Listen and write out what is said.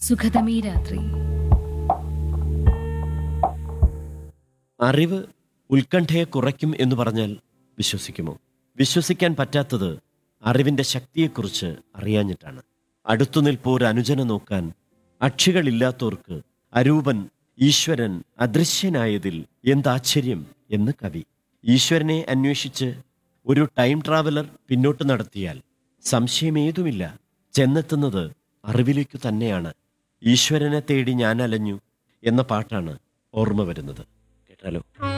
സുഖതമീ രാത്രി അറിവ് ഉത്കണ്ഠയെ കുറയ്ക്കും എന്ന് പറഞ്ഞാൽ വിശ്വസിക്കുമോ വിശ്വസിക്കാൻ പറ്റാത്തത് അറിവിന്റെ ശക്തിയെക്കുറിച്ച് അറിയാഞ്ഞിട്ടാണ് അടുത്തുനിൽപ്പ് ഒരു അനുജനെ നോക്കാൻ അക്ഷികളില്ലാത്തോർക്ക് അരൂപൻ ഈശ്വരൻ അദൃശ്യനായതിൽ എന്താശ്ചര്യം എന്ന് കവി ഈശ്വരനെ അന്വേഷിച്ച് ഒരു ടൈം ട്രാവലർ പിന്നോട്ട് നടത്തിയാൽ സംശയമേതുമില്ല ചെന്നെത്തുന്നത് അറിവിലേക്കു തന്നെയാണ് ഈശ്വരനെ തേടി ഞാൻ അലഞ്ഞു എന്ന പാട്ടാണ് ഓർമ്മ വരുന്നത് കേട്ടാലോ